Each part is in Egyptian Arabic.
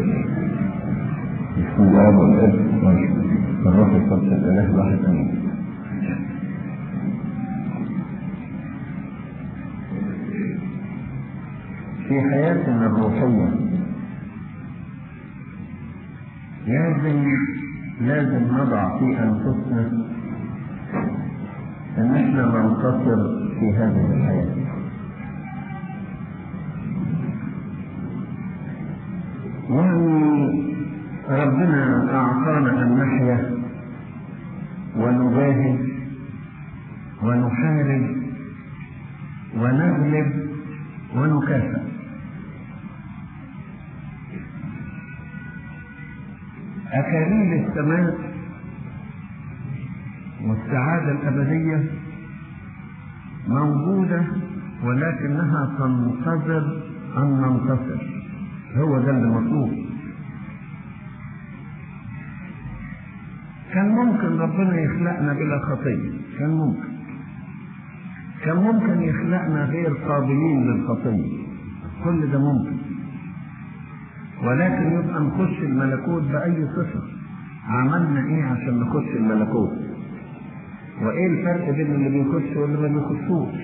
بسم الله والابن والروح القدس الاله الواحد امين في حياتنا الروحية لازم لازم نضع في أنفسنا أن احنا ننتصر في هذه الحياة يعني ربنا أعطانا أن نحيا ونجاهد ونحارب ونغلب ونكافئ أكاليل السماء والسعادة الأبدية موجودة ولكنها تنتظر أن ننتصر هو ده اللي مطلوب كان ممكن ربنا يخلقنا بلا خطية كان ممكن كان ممكن يخلقنا غير قابلين للخطية كل ده ممكن ولكن يبقى نخش الملكوت بأي صفة عملنا ايه عشان نخش الملكوت وايه الفرق بين اللي بيخش واللي ما بيخشوش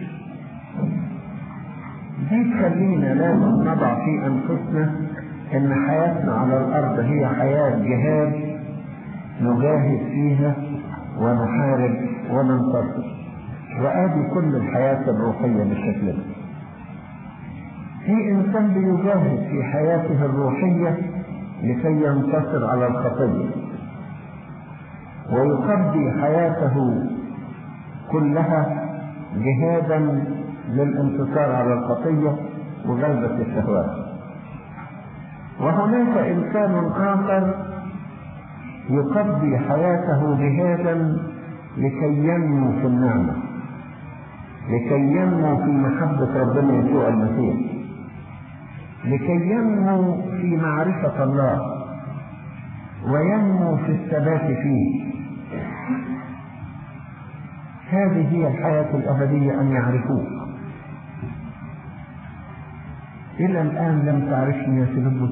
دي تخلينا لازم نضع في انفسنا ان حياتنا على الارض هي حياة جهاد نجاهد فيها ونحارب وننتصر وادي كل الحياة الروحية بالشكل ده في انسان بيجاهد في حياته الروحية لكي ينتصر على الخطية ويقضي حياته كلها جهادا للانتصار على الخطية وغلبة الشهوات وهناك انسان اخر يقضي حياته جهادا لكي ينمو في النعمة لكي ينمو في محبة ربنا يسوع المسيح لكي ينمو في معرفة الله وينمو في الثبات فيه هذه هي الحياة الأبدية أن يعرفوك إلى الآن لم تعرفني يا فيلبس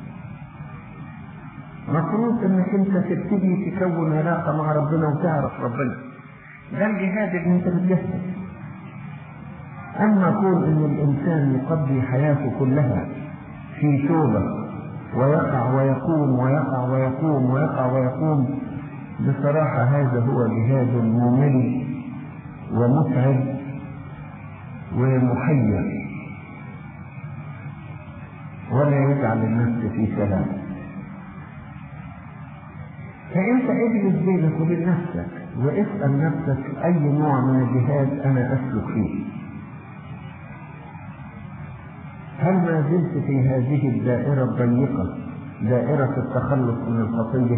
مفروض انك انت تبتدي تكون علاقة مع ربنا وتعرف ربنا ده الجهاد اللي انت بتجهد اما كون ان الانسان يقضي حياته كلها في توبة ويقع ويقوم ويقع ويقوم ويقع ويقوم بصراحة هذا هو جهاد ممل ومتعب ومحير ولا يجعل النفس في سلام فانت اجلس بينك وبين نفسك واسال نفسك اي نوع من الجهاد انا اسلك فيه هل ما زلت في هذه الدائرة الضيقة دائرة التخلص من الخطية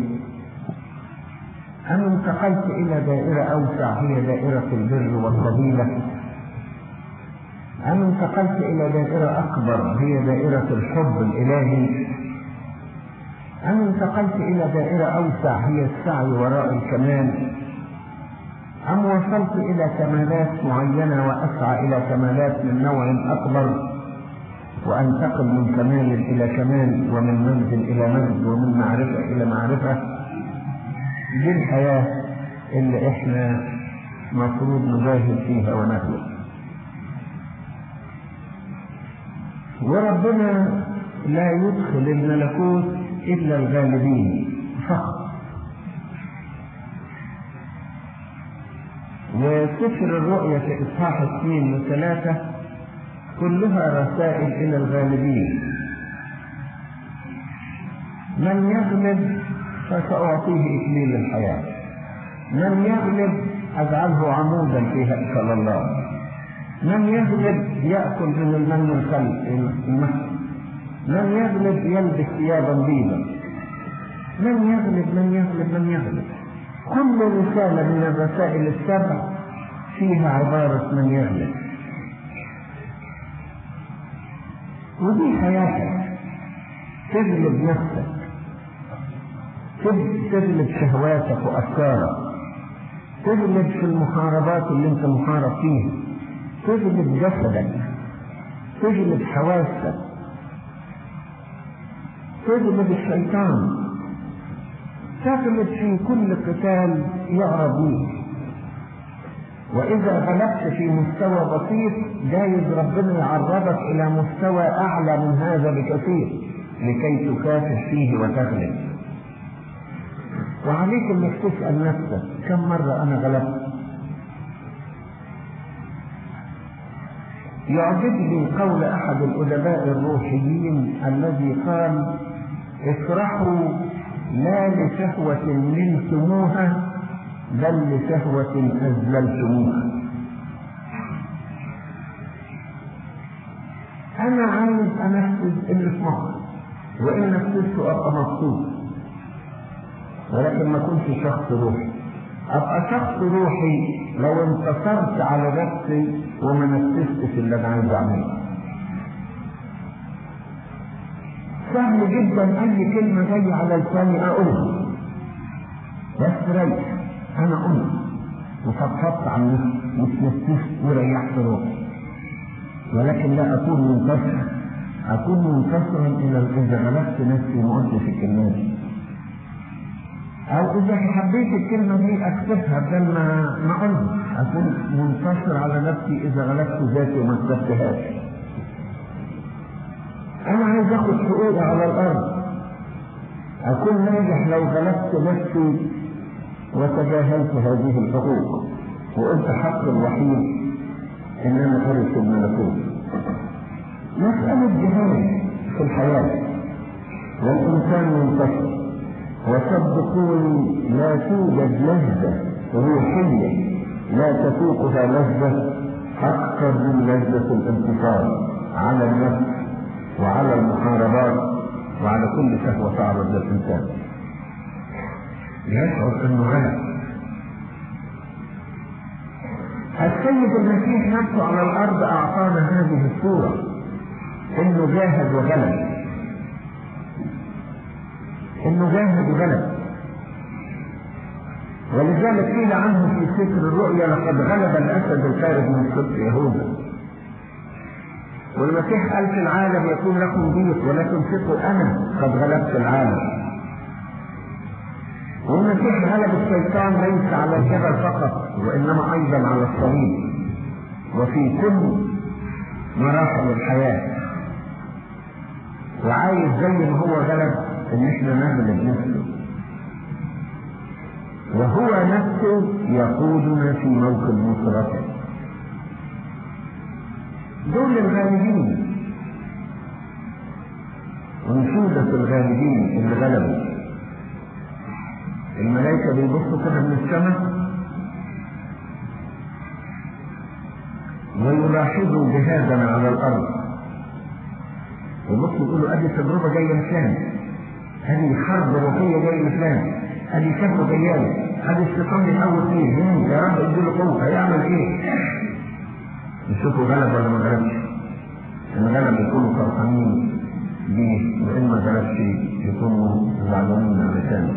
أم انتقلت إلى دائرة أوسع هي دائرة البر والفضيلة أم انتقلت إلى دائرة أكبر هي دائرة الحب الإلهي أم انتقلت إلى دائرة أوسع هي السعي وراء الكمال أم وصلت إلى كمالات معينة وأسعى إلى كمالات من نوع أكبر وأنتقل من كمال إلى كمال ومن منزل إلى منزل ومن معرفة إلى معرفة دي الحياة اللي إحنا مفروض نجاهد فيها ونهلك وربنا لا يدخل الملكوت إلا الغالبين فقط وسفر الرؤيا في إصحاح اثنين وثلاثة كلها رسائل إلى الغالبين من يغلب فسأعطيه إكليل الحياة من يغلب أجعله عمودا في هيكل الله من يغلب يأكل من المن الخل من يغلب يلبس ثيابا بيضا من يغلب من يغلب من يغلب كل رسالة من الرسائل السبع فيها عبارة من يغلب ودي حياتك تغلب نفسك تغلب شهواتك وأفكارك تغلب في المحاربات اللي انت محارب فيها تغلب جسدك تغلب حواسك تغلب الشيطان تغلب في كل قتال يعرض ليك وإذا غلبت في مستوى بسيط جايز ربنا يعرضك إلى مستوى أعلى من هذا بكثير لكي تكافح فيه وتغلب وعليك انك تسأل نفسك كم مرة أنا غلبت يعجبني قول أحد الأدباء الروحيين الذي قال افرحوا لا لشهوة نلتموها بل لشهوة أذللتموها أنا عايز أنفذ اللي في مخي وإن نفذته أبقى مبسوط ولكن ما كنتش شخص روحي أبقى شخص روحي لو انتصرت على نفسي وما نفذتش اللي أنا عايز أعمله سهل جدا أي كلمة جاية على لساني أقولها بس ريح أنا قلت وفضفضت عن نفسي وتنفست وريحت روحي ولكن لا أكون منتصرا أكون منتصرا إلى إذا غلبت نفسي وما قلتش الكلمة دي أو إذا حبيت الكلمة دي أكتبها بدل ما ما أقولها أكون منتصر على نفسي إذا غلبت ذاتي وما كتبتهاش أنا عايز آخد حقوقي على الأرض أكون ناجح لو غلبت نفسي وتجاهلت هذه الحقوق وقلت حق الوحيد ان انا ارث الملكوت مسألة جهاد في الحياة والإنسان منتصر وصدقوني لا توجد لذة روحية لا تفوقها لذة أكثر من لذة الانتصار على النفس وعلى المحاربات وعلى كل شهوة تعرض للإنسان يشعر انه غلب السيد المسيح نفسه على الارض اعطانا هذه الصوره انه جاهد وغلب انه جاهد وغلب ولذلك قيل عنه في سفر الرؤيا لقد غلب الاسد الخارج من سبط يهوذا والمسيح قال في العالم يكون لكم ضيق ولكن ثقوا انا قد غلبت العالم والمسيح غلب الشيطان ليس على الجبل فقط وانما ايضا على الصليب وفي كل مراحل الحياه وعايز زي ما هو غلب ان احنا نغلب نفسه وهو نفسه يقودنا في موكب نصرته دول الغالبين أنشودة الغالبين اللي غلبوا الملائكة بيبصوا كده من السماء ويلاحظوا جهازنا على الأرض يبصوا يقولوا أدي تجربة جاية لفلان هذه حرب روحية جاية لفلان هذه شهوة جاية هذا الشيطان بيحاول فيه يا رب اديله قوة هيعمل ايه؟ يشوفوا غلب ولا ما غلبش إن غلب يكونوا فرحانين بيه وإن ما غلبش يكونوا زعلانين علشانه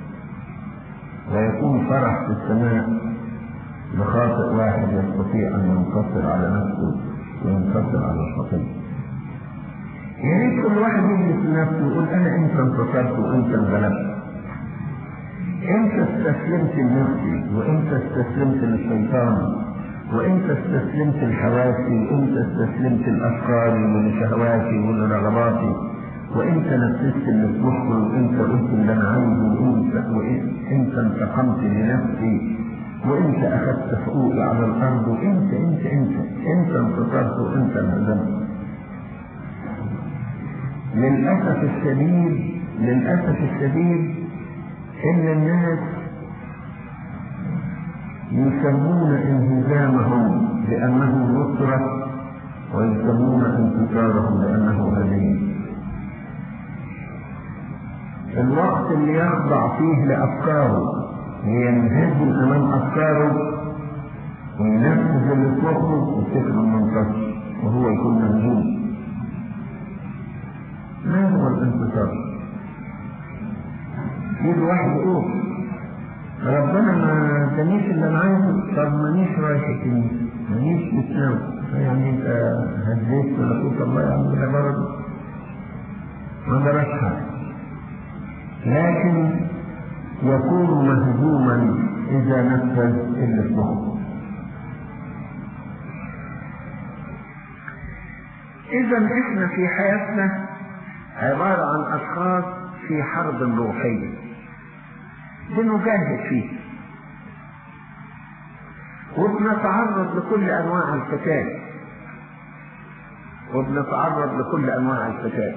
ويكون فرح في السماء لخاطئ واحد يستطيع أن ينتصر على نفسه وينتصر على الخطية. يا ريت كل واحد يجلس لنفسه ويقول أنا إمتى انتصرت وإمتى انغلبت. إمتى استسلمت لنفسي وإمتى استسلمت للشيطان وإمتى استسلمت لحواسي وإمتى استسلمت لأفكاري ولشهواتي ولرغباتي وإمتى نفذت اللي في مخي وإمتى قلت اللي أنا عايزه وإمتى وإمتى انتقمت لنفسي وإمتى أخذت حقوقي على الأرض وإمتى إمتى إمتى إمتى انتصرت وإمتى انهزمت للأسف الشديد للأسف الشديد إن الناس يسمون انهزامهم بأنه نصرة ويسمون انتصارهم بأنه هزيمة الوقت اللي يخضع فيه لأفكاره وينهزم أمام أفكاره وينفذ اللي في مخه يفتكر المنتصر وهو يكون مهزوم ما هو الانتصار؟ يجي واحد يقول ربنا ما ادانيش اللي انا عايزه طب مانيش رايح الكنيسه مانيش متناول يعني انت هديت ملكوت الله يا عم ده برضه ما جراش حاجه لكن يكون مهزوما إذا نفذ اللي في إذا إحنا في حياتنا عبارة عن أشخاص في حرب روحية بنجاهد فيه وبنتعرض لكل أنواع الفتاة وبنتعرض لكل أنواع الفتاة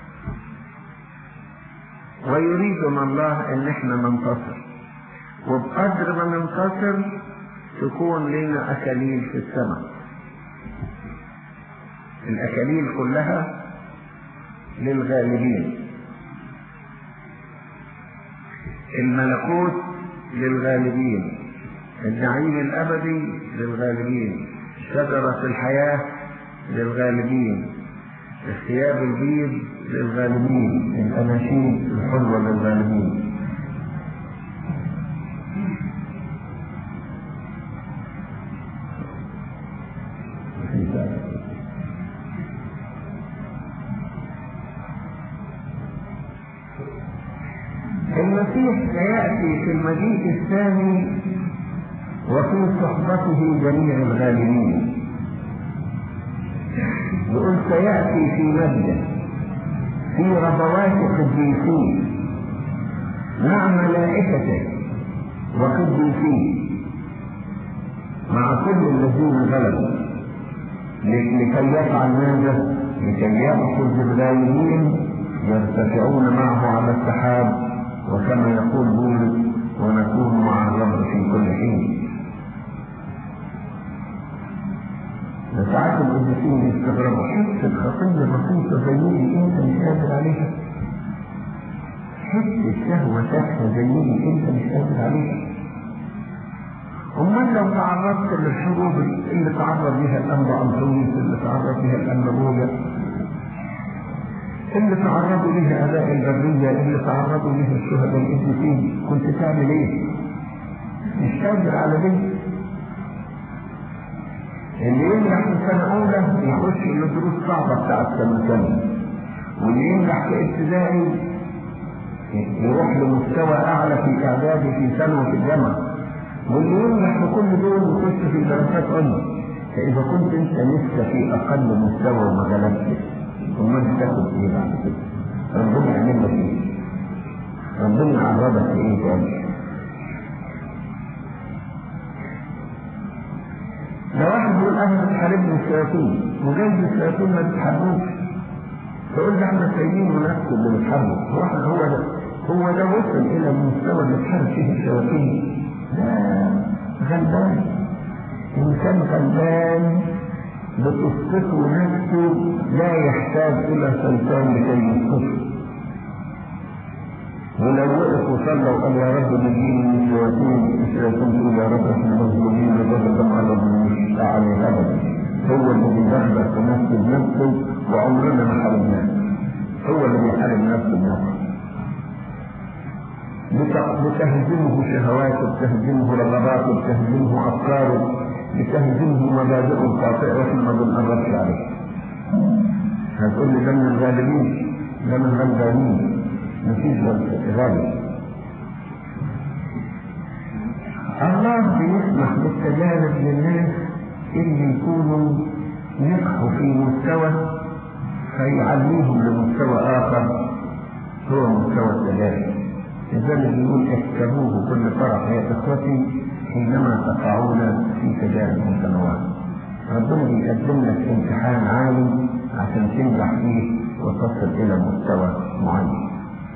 ويريدنا الله ان احنا ننتصر وبقدر ما ننتصر تكون لنا اكاليل في السماء الاكاليل كلها للغالبين الملكوت للغالبين النعيم الابدي للغالبين شجرة الحياة للغالبين الثياب البيض للغالبين الأناشيد الحلوة للغالبين المسيح سيأتي في المجيء الثاني وفي صحبته جميع الغالبين يقول سيأتي في مجده في ربوات قديسين مع ملائكته وقديسين مع كل الذين غلبوا لكي يفعل ماذا؟ لكي يأخذ الغالبين يرتفعون معه على السحاب وكما يقول بولس ونكون مع الرب في كل حين ساعات القديسين يستغربوا حتة خطية بسيطة زي دي انت مش قادر عليها حتة شهوة تافهة زي دي انت مش قادر عليها امال لو تعرضت للحروب اللي تعرض لها الانبا انطونيوس اللي تعرض لها الانبا بولا اللي تعرضوا لها اباء البرية اللي تعرضوا لها الشهداء القديسين كنت تعمل ايه؟ مش قادر على دي اللي ينجح في سنة أولى يخش الدروس صعبة بتاعت سنة ثانية واللي ينجح في ابتدائي يروح لمستوى أعلى في إعدادي في ثانوي في الجامعة واللي ينجح في كل دول يخش في دراسات عليا فإذا كنت أنت لسه في أقل مستوى وما غلبتش أمال تاخد إيه بعد كده؟ ربنا يعمل لك إيه؟ ربنا يعرضك إيه تاني؟ ده واحد بيقول انا بتحاربني الشياطين وجايز الشياطين ما بتحاربوش تقول ده احنا سايبين ونفسه اللي بتحاربه هو هو ده هو ده وصل الى المستوى اللي بتحارب فيه الشياطين ده غلبان انسان غلبان بتسقطه نفسه لا يحتاج الى شيطان لكي يسقطه ولو وقف وصلى وقال يا رب نجيني من الشياطين الشياطين تقول يا رب احنا مظلومين لدرجة على مش عليه ابدا هو اللي بيدخل في نفسه بنفسه وعمرنا ما حاربناه هو اللي بيحارب نفسه بنفسه بتهزمه شهواته بتهزمه رغباته بتهزمه افكاره بتهزمه مبادئه الخاطئه واحنا ما بنقربش عليه هتقول لي ده من الغالبين ده من الغلبانين مفيش غالب الله بيسمح بالتجارب للناس اللي يكونوا نجحوا في مستوى فيعليهم لمستوى آخر هو مستوى التجارب لذلك بيقول اكتبوه كل فرح يا إخوتي حينما تقعون في تجارب متنوعة ربنا بيقدم لك امتحان عالي عشان تنجح فيه وتصل إلى مستوى معين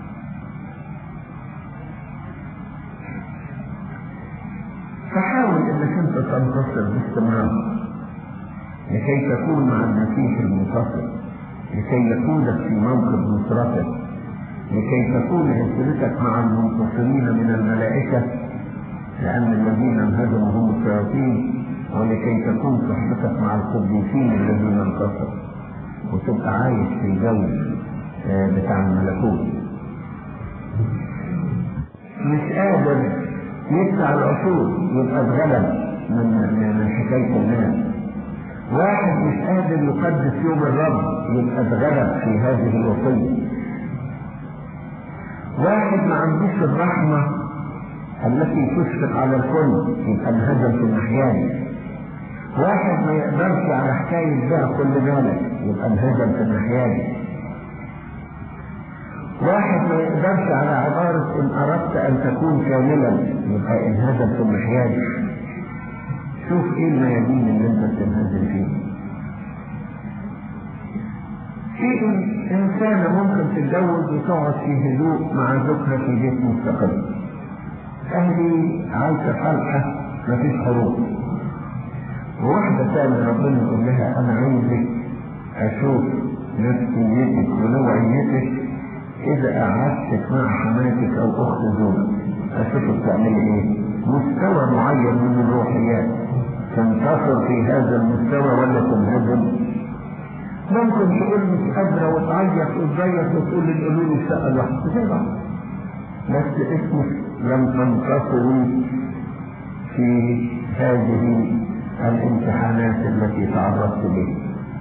فحاول انك انت تنتصر باستمرار لكي تكون مع المسيح المنتصر لكي يكونك في موقف نصرتك لكي تكون عزلتك مع المنتصرين من الملائكة لأن الذين انهزموا هم الشياطين ولكي تكون صحبتك مع القديسين الذين انتصروا وتبقى عايش في الجو بتاع الملكوت مش قادر يدفع العصور يبقى اتغلب من من حكايه الناس واحد مش قادر يقدس يوم الرب يبقى اتغلب في هذه الوصيه واحد ما عندوش الرحمة التي تشفق على الكل يبقى انهزم في الناحية واحد ما يقدرش على حكاية بقى كل بالك يبقى انهزم في الناحية واحد ما يقدرش على عبارة إن أردت أن تكون كاملا يبقى انهزم في الناحية شوف إيه الميادين اللي أنت بتنهزم فيه في إنسانة ممكن تتجوز وتقعد في هدوء مع زوجها في بيت مستقل. أهلي عايشة حلقة مفيش حروب. وواحدة ثانية ربنا يقول لها أنا عايزك أشوف نفسيتك ونوعيتك إذا قعدتك مع حماتك أو أخت زوجك أشوفك تعملي إيه؟ مستوى معين من الروحيات تنتصر في هذا المستوى ولا تنهزم ممكن تقول مش قادرة وتعيط وتزيط وتقول القولوا لي الشقة لوحدك زي بعض بس اسمك لم تنتصري في هذه الامتحانات التي تعرضت بها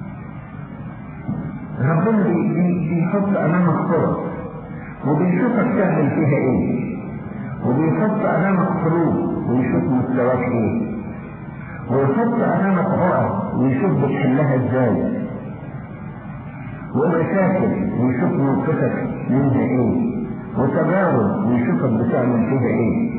ربنا بيحط امامك فرص وبيشوفك تعمل فيها ايه وبيحط امامك حروب ويشوف مستواك ايه ويحط امامك عقد ويشوف بتحلها ازاي ومشاكل ويشوف موقفك منها ايه وتجارب ويشوفك بتعمل فيها ايه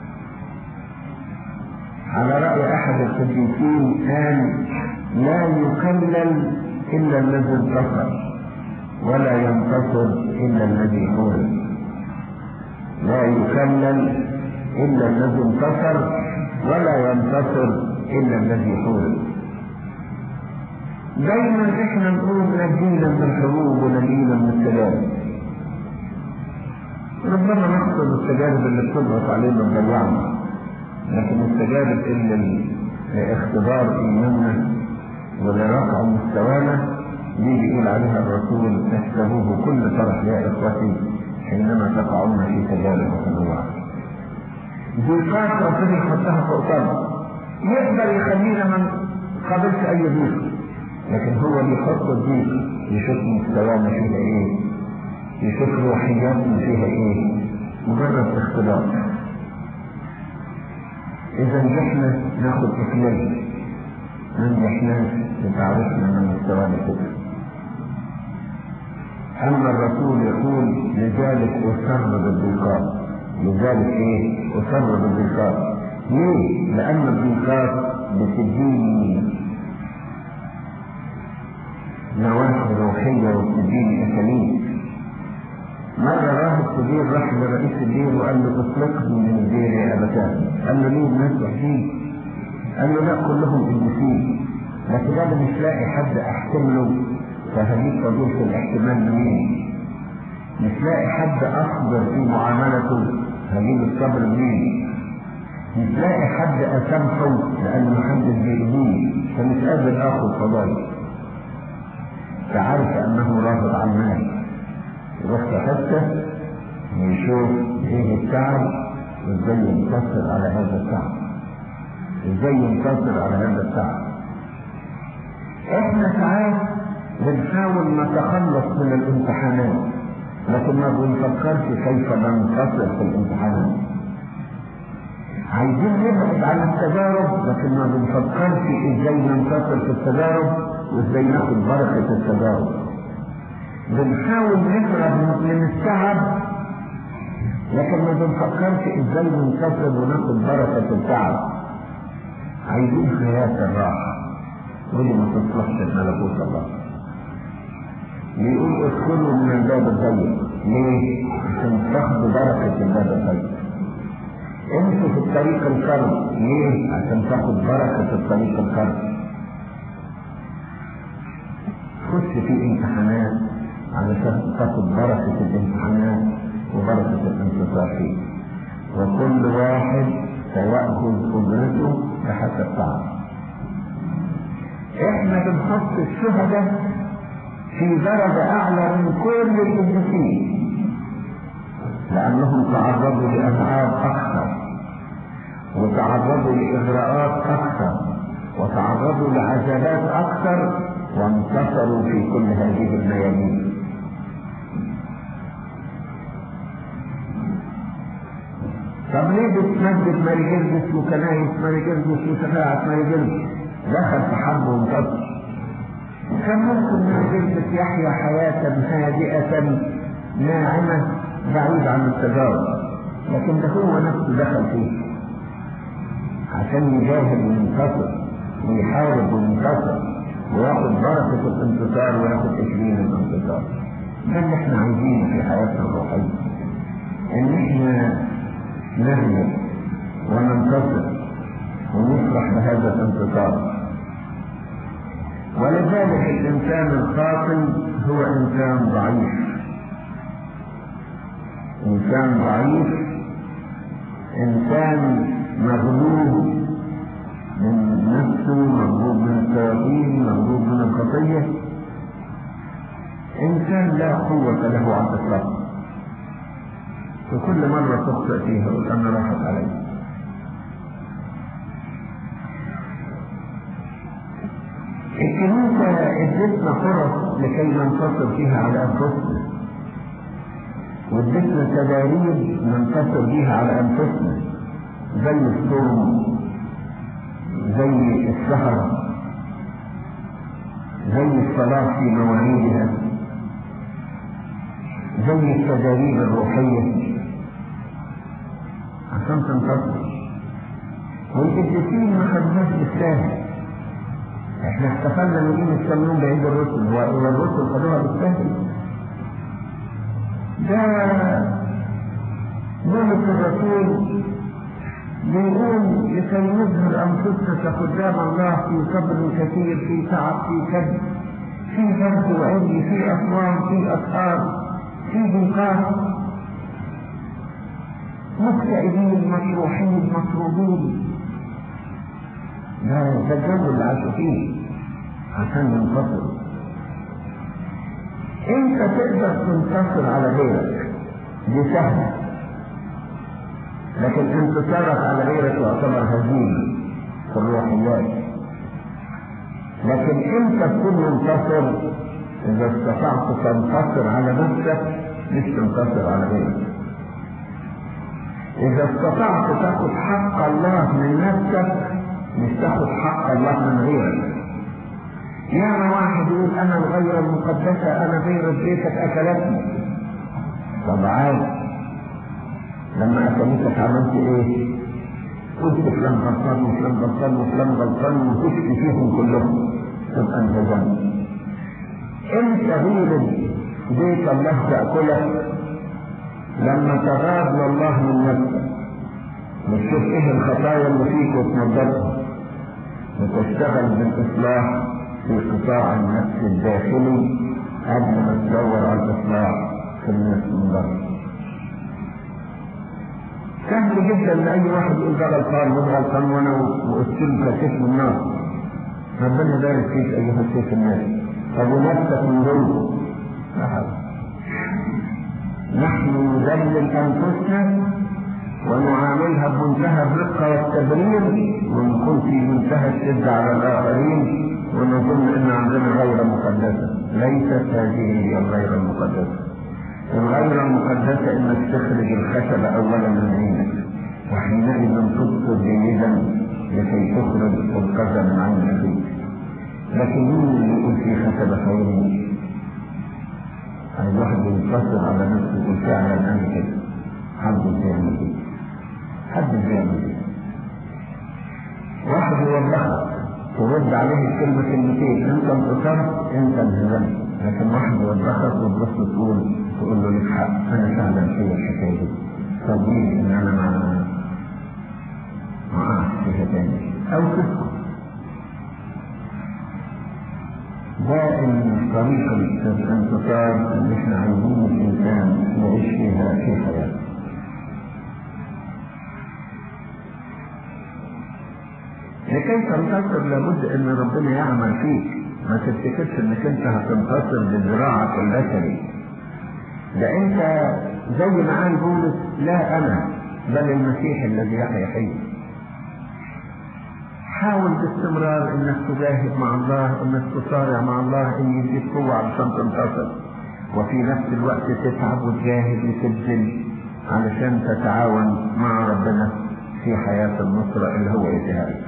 على رأي أحد القديسين قال لا يكلل إلا الذي انتصر ولا ينتصر إلا الذي حول لا يكلل إلا الذي انتصر ولا ينتصر إلا الذي حول دايما احنا نقول نجينا من الحروب ونجينا من التجارب ربما نقصد التجارب اللي بتضغط علينا تضيعنا لكن التجارب اللي لاختبار ايماننا ولرفع مستوانا دي بيقول عليها الرسول تحسبوه كل فرح يا اخوتي حينما تقعون في تجارب وتنوعات ضيقات ربنا يحطها فوق يقدر يخلينا ما نقابلش اي ضيق لكن هو اللي يحط الضيق يشوف مستوانا فيها ايه يشوف روحياتنا فيها ايه مجرد اختلاط اذا نجحنا ناخد اكلال ما نجحناش بتعرفنا من مستوانا كده اما الرسول يقول لذلك اصر بالضيقات لذلك ايه اصر بالضيقات ليه لان الضيقات بتديني نواحي روحية وبتديني أساليب مرة راهب كبير راح لرئيس الدير وقال له اطلقني من الدير يا أبتان قال له ليه الناس وحشين قال له لا كلهم قديسين لكن انا مش لاقي حد احتمله فهجيب فضيلة الاحتمال منين مش لاقي حد اصبر في معاملته هجيب الصبر منين مش لاقي حد اسامحه لان محدش بيأذيه فمش قادر اخد فضايل فعرف انه راغب عن المال يروح تفتح ويشوف ايه التعب وازاي ينتصر على هذا التعب ازاي ينتصر على هذا التعب احنا ساعات بنحاول نتخلص من الامتحانات لكن ما بنفكرش كيف ننتصر في الامتحانات عايزين نبعد عن التجارب لكن ما بنفكرش ازاي ننتصر في التجارب وازاي ناخد بركة التجارب بنحاول نهرب من التعب لكن ما بنفكرش ازاي ننتصر وناخد بركة التعب عايزين حياة الراحة ودي ما تصلحش ملكوت الله بيقول ادخلوا من الباب الضيق ليه؟ عشان تاخدوا بركة الباب الضيق امشوا في الطريق الكرم ليه؟ عشان تاخد بركة الطريق الكرم خش في امتحانات علشان تاخد بركة الامتحانات وبركة الانتصار فيه وكل واحد سيأخذ قدرته بحسب تعبه احنا بنحط الشهداء في درجة أعلى من كل القديسين لأنهم تعرضوا لأتعاب أكثر وتعرضوا لإغراءات أكثر وتعرضوا لعذابات أكثر وانتصروا في كل هذه الميادين طب ليه بتمجد ماري جرجس وكنايس ماري جرجس وشفاعة ماري جرجس دخل في حرب وانتصر كان ممكن ماري جرجس يحيا حياة هادئة ناعمة بعيد عن التجارب لكن ده هو نفسه دخل فيه عشان يجاهد وينتصر ويحارب وينتصر وياخد بركة الانتصار وياخد تكريم الانتصار ده اللي احنا عايزينه في حياتنا الروحية ان احنا نهلك وننتصر ونفرح بهذا الانتصار ولذلك الانسان الخاطئ هو انسان ضعيف انسان ضعيف انسان مغلوب من نفسه مغلوب من الشياطين مغلوب من الخطيه انسان لا قوه له على الاطلاق وكل مرة تخطئ فيها يقول أنا راحت علي الكنيسة ادتنا فرص لكي ننتصر فيها على أنفسنا وادتنا تداريب ننتصر بيها على أنفسنا زي الصوم زي السهر زي الصلاة في مواعيدها زي التداريب الروحية عشان تنتصر والقديسين ما خدناش بالساهل احنا احتفلنا من قيمة كام يوم بعيد الرسل هو الرسل خدوها بالساهل ده بولس الرسول بيقول لكي نظهر انفسنا قدام الله في صبر كثير في تعب في كد في برد وعلي في اصوات في اسحار في ضيقات مكتئبين مجروحين مطرودين ده ده الجو اللي عاشوا فيه عشان ينتصروا انت تقدر تنتصر على غيرك دي سهله لكن انتصارك على غيرك يعتبر هزيمه في الروحيات لكن انت تكون منتصر اذا استطعت تنتصر على نفسك مش تنتصر على غيرك إذا استطعت تاخد حق الله من نفسك مش تاخد حق الله من غيرك يعني واحد يقول أنا الغيرة المقدسة أنا غيرة بيتك أكلتني طب عادي لما أكلتك عملت إيه؟ قلت فلان غلطان وفلان غلطان وفلان غلطان وتشكي فيهم كلهم تبقى أنت ذنب أنت غيرة بيت الله تأكلك لما تغاب لله من نفسك وتشوف ايه الخطايا اللي فيك وتنظفها وتشتغل بالاصلاح في قطاع النفس الداخلي قبل ما تدور على الاصلاح في النفس من بره سهل جدا لاي واحد يقول ده غلطان وانا غلطان وانا وقلت له كشف النار ربنا يبارك فيك ايها الشيخ الناس طب ونفسك من جوه لا حول نحن نذلل انفسنا ونعاملها بمنتهى الرقة والتبرير ونكون في منتهى الشدة على الآخرين ونظن أن عندنا غير مقدسة ليست هذه هي الغير المقدسة الغير المقدسة إنك تخرج الخشب أولا من عينك وحينئذ تبصر جيدا لكي تخرج القذى من عين أخيك لكن مين اللي يقول في خشبة خير الواحد ينتصر على نفسه يقول فعلا انا كده حد بيعمل كده حد بيعمل كده واحد يوضحك ترد عليه الكلمة كلمتين انت انتصرت انت انهزمت لكن واحد يوضحك وتبص تقول تقول له لك حق انا فعلا في الحكايه دي طبيعي ان انا ما ما اقعش فيها تاني او تسكت ده طريق الانتصار اللي احنا عايزين الانسان يعيش فيها في حياته لكي تنتصر لابد ان ربنا يعمل فيك ما تفتكرش انك انت هتنتصر بذراعك البشري ده انت زي ما قال بولس لا انا بل المسيح الذي يحيى فيه حاول باستمرار انك تجاهد مع الله انك تصارع مع الله ان يديك قوة علشان تنتصر وفي نفس الوقت تتعب وتجاهد وتبذل علشان تتعاون مع ربنا في حياة النصرة اللي هو يديها لك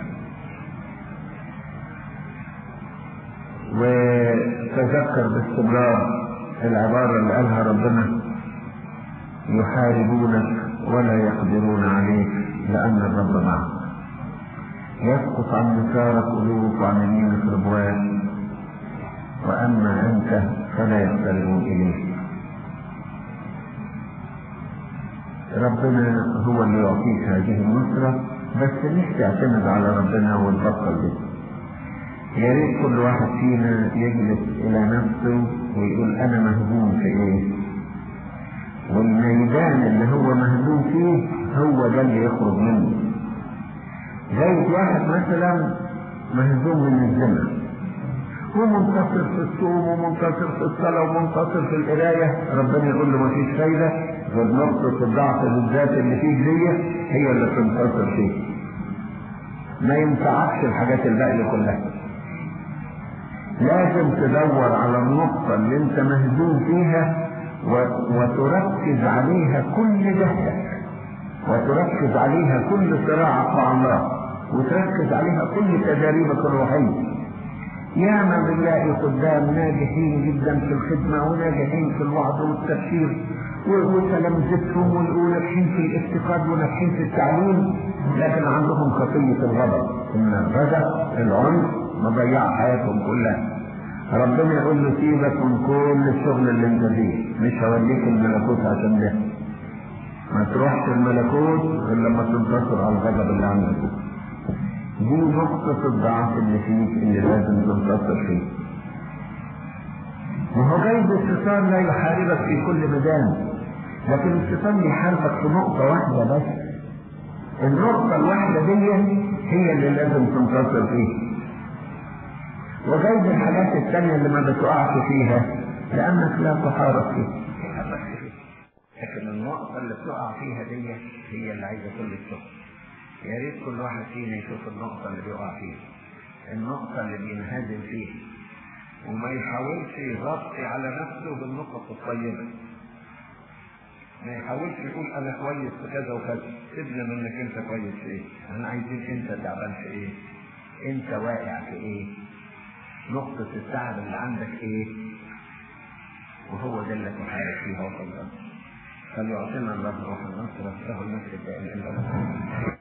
وتذكر باستمرار العبارة اللي قالها ربنا يحاربونك ولا يقدرون عليك لأن الرب معك يسقط عن يسارك ألوف وعن يمينك ربوان وأما أنت فلا يقتربون إليك ربنا هو اللي يعطيك هذه النصرة بس مش تعتمد على ربنا وتبطل به يا ريت كل واحد فينا يجلس إلى نفسه ويقول أنا مهزوم في إيه والميدان اللي هو مهزوم فيه هو ده اللي يخرج منه زي واحد مثلا مهزوم من الزنا ومنتصر في الصوم ومنتصر في الصلاة ومنتصر في القراية ربنا يقول له مفيش فايدة غير نقطة الضعف بالذات اللي فيك دي هي اللي تنتصر فيه ما ينفعكش الحاجات الباقية كلها لازم تدور على النقطة اللي انت مهزوم فيها وتركز عليها كل جهدك وتركز عليها كل صراعك مع الله وتركز عليها كل تجاربك الروحية ياما بنلاقي قدام ناجحين جدا في الخدمة وناجحين في الوعظ والتبشير وتلامذتهم وناجحين في الافتقاد وناجحين في التعليم لكن عندهم خطية الغضب ان الغضب العنف مضيع حياتهم كلها ربنا يقول له سيبك من كل الشغل اللي انت فيه مش هوديك الملكوت عشان ده ما تروحش الملكوت غير لما تنتصر على الغضب اللي عندك دي نقطة الضعف اللي فيك اللي لازم تنتصر فيه وهو جايز الشيطان لا يحاربك في كل ميدان لكن الشيطان بيحاربك في نقطة واحدة بس النقطة الواحدة دي هي اللي لازم تنتصر فيها وجايز الحاجات التانية اللي ما بتقعش فيها لأنك لا تحارب فيها لكن النقطة اللي بتقع فيها دي هي اللي عايزة كل الشغل يا ريت كل واحد فينا يشوف النقطة اللي بيقع فيها النقطة اللي بينهزم فيها وما يحاولش يغطي على نفسه بالنقط الطيبة ما يحاولش يقول انا كويس في كذا وكذا سيبنا منك انت كويس في ايه احنا عايزين انت تعبان في ايه انت واقع في ايه نقطة التعب اللي عندك ايه وهو ده اللي تحارب فيه هو الله فليعطينا الله روح النصر له المسجد الى